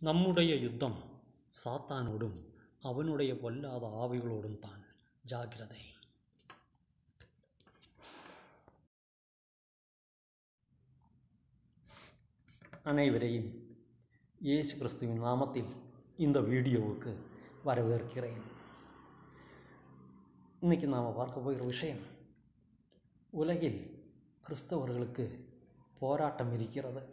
நம்முடைய யுத்தம் சாத்தானோடும் அவனுடைய பொல்லாத ஆவிகளோடும் தான் ஜாக்கிரதை அனைவரையும் இயேசு கிறிஸ்துவின் நாமத்தில் இந்த வீடியோவுக்கு வரவேற்கிறேன் இன்னைக்கு நாம் பார்க்க போகிற விஷயம் உலகில் கிறிஸ்தவர்களுக்கு போராட்டம் இருக்கிறது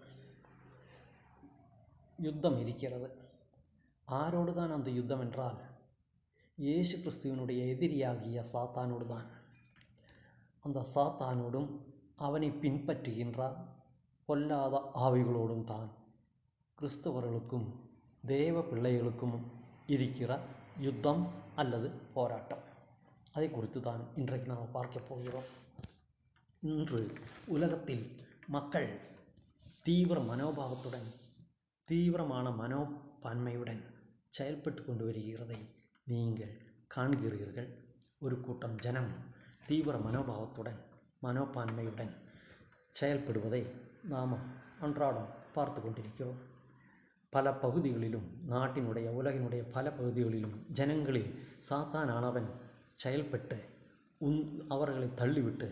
யுத்தம் இருக்கிறது ஆரோடு தான் அந்த யுத்தம் என்றால் இயேசு கிறிஸ்துவினுடைய எதிரியாகிய சாத்தானோடு தான் அந்த சாத்தானோடும் அவனை பின்பற்றுகின்ற பொல்லாத ஆவிகளோடும் தான் கிறிஸ்தவர்களுக்கும் தேவ பிள்ளைகளுக்கும் இருக்கிற யுத்தம் அல்லது போராட்டம் அதை குறித்து தான் இன்றைக்கு நாம் பார்க்க போகிறோம் இன்று உலகத்தில் மக்கள் தீவிர மனோபாவத்துடன் தீவிரமான மனோப்பான்மையுடன் செயல்பட்டு கொண்டு வருகிறதை நீங்கள் காண்கிறீர்கள் ஒரு கூட்டம் ஜனம் தீவிர மனோபாவத்துடன் மனோப்பான்மையுடன் செயல்படுவதை நாம் அன்றாடம் பார்த்து கொண்டிருக்கிறோம் பல பகுதிகளிலும் நாட்டினுடைய உலகினுடைய பல பகுதிகளிலும் ஜனங்களில் சாத்தானானவன் செயல்பட்டு உன் அவர்களை தள்ளிவிட்டு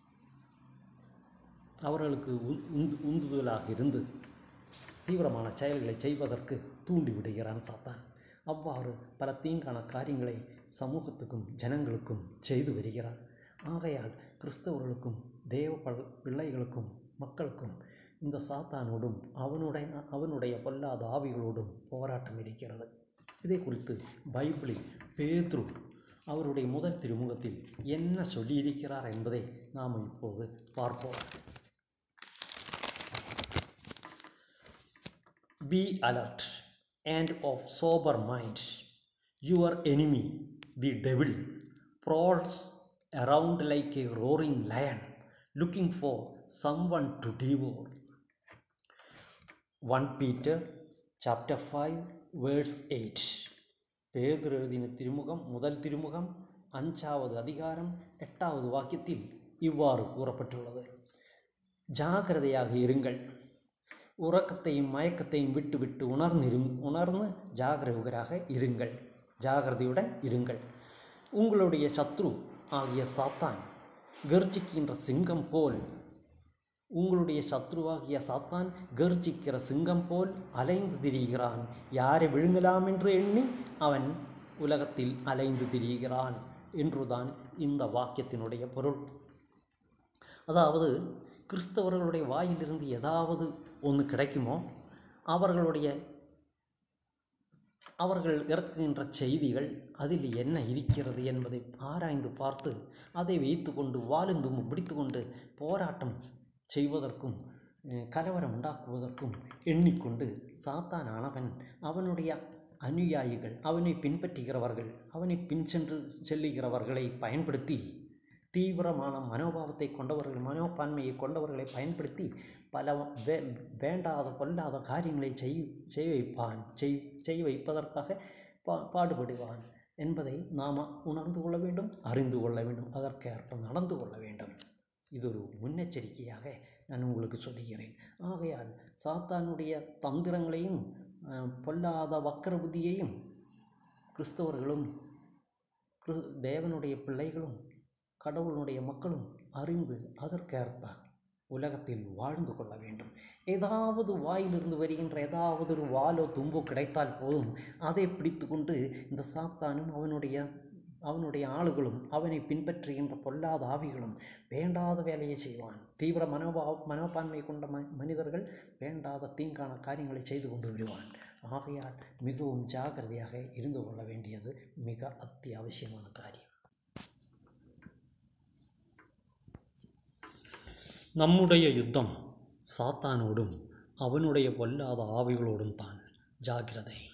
அவர்களுக்கு உந் உந்து உந்துதலாக இருந்து தீவிரமான செயல்களை செய்வதற்கு தூண்டி விடுகிறான் சாத்தான் அவ்வாறு பல தீங்கான காரியங்களை சமூகத்துக்கும் ஜனங்களுக்கும் செய்து வருகிறான் ஆகையால் கிறிஸ்தவர்களுக்கும் தேவ பல் பிள்ளைகளுக்கும் மக்களுக்கும் இந்த சாத்தானோடும் அவனுடைய அவனுடைய பொல்லாத ஆவிகளோடும் போராட்டம் இருக்கிறது இதை குறித்து பைபிளில் பேத்ரு அவருடைய முதல் திருமுகத்தில் என்ன சொல்லியிருக்கிறார் என்பதை நாம் இப்போது பார்ப்போம் Be alert and of sober mind. Your enemy, the devil, prowls around like a roaring lion, looking for someone to devour. 1 Peter chapter 5 verse 8 பேதுரு எழுதின திருமுகம் முதல் திருமுகம் அஞ்சாவது அதிகாரம் எட்டாவது வாக்கியத்தில் இவ்வாறு கூறப்பட்டுள்ளது ஜாகிரதையாக இருங்கள் உறக்கத்தையும் மயக்கத்தையும் விட்டு விட்டு உணர்ந்திரு உணர்ந்து ஜாகிரகராக இருங்கள் ஜாகிரதையுடன் இருங்கள் உங்களுடைய சத்ரு ஆகிய சாத்தான் கர்ஜிக்கின்ற சிங்கம் போல் உங்களுடைய சத்ருவாகிய சாத்தான் கர்ஜிக்கிற சிங்கம் போல் அலைந்து திரிகிறான் யாரை விழுங்கலாம் என்று எண்ணி அவன் உலகத்தில் அலைந்து திரிகிறான் என்றுதான் இந்த வாக்கியத்தினுடைய பொருள் அதாவது கிறிஸ்தவர்களுடைய வாயிலிருந்து ஏதாவது ஒன்று கிடைக்குமோ அவர்களுடைய அவர்கள் இறக்குகின்ற செய்திகள் அதில் என்ன இருக்கிறது என்பதை ஆராய்ந்து பார்த்து அதை வைத்து கொண்டு வாழுந்தும் பிடித்து கொண்டு போராட்டம் செய்வதற்கும் கலவரம் உண்டாக்குவதற்கும் எண்ணிக்கொண்டு சாத்தானானவன் அவனுடைய அனுயாயிகள் அவனை பின்பற்றுகிறவர்கள் அவனை பின் சென்று செல்லுகிறவர்களை பயன்படுத்தி தீவிரமான மனோபாவத்தை கொண்டவர்கள் மனோப்பான்மையை கொண்டவர்களை பயன்படுத்தி பல வே வேண்டாத கொல்லாத காரியங்களை செய் செய்ய வைப்பான் செய் செய்ய வைப்பதற்காக பா பாடுபடுவான் என்பதை நாம் உணர்ந்து கொள்ள வேண்டும் அறிந்து கொள்ள வேண்டும் அதற்கேற்ப நடந்து கொள்ள வேண்டும் இது ஒரு முன்னெச்சரிக்கையாக நான் உங்களுக்கு சொல்லுகிறேன் ஆகையால் சாத்தானுடைய தந்திரங்களையும் பொல்லாத வக்கர புத்தியையும் கிறிஸ்தவர்களும் தேவனுடைய பிள்ளைகளும் கடவுளுடைய மக்களும் அறிந்து அதற்கேற்ப உலகத்தில் வாழ்ந்து கொள்ள வேண்டும் ஏதாவது வாயிலிருந்து வருகின்ற ஏதாவது ஒரு வாலோ தும்போ கிடைத்தால் போதும் அதை பிடித்து கொண்டு இந்த சாத்தானும் அவனுடைய அவனுடைய ஆளுகளும் அவனை பின்பற்றுகின்ற பொல்லாத ஆவிகளும் வேண்டாத வேலையை செய்வான் தீவிர மனோபா மனோபான்மை கொண்ட ம மனிதர்கள் வேண்டாத தீங்கான காரியங்களை செய்து கொண்டு வருவான் ஆகையால் மிகவும் ஜாகிரதையாக இருந்து கொள்ள வேண்டியது மிக அத்தியாவசியமான காரியம் நம்முடைய யுத்தம் சாத்தானோடும் அவனுடைய பொல்லாத ஆவிகளோடும் தான் ஜாகிரதை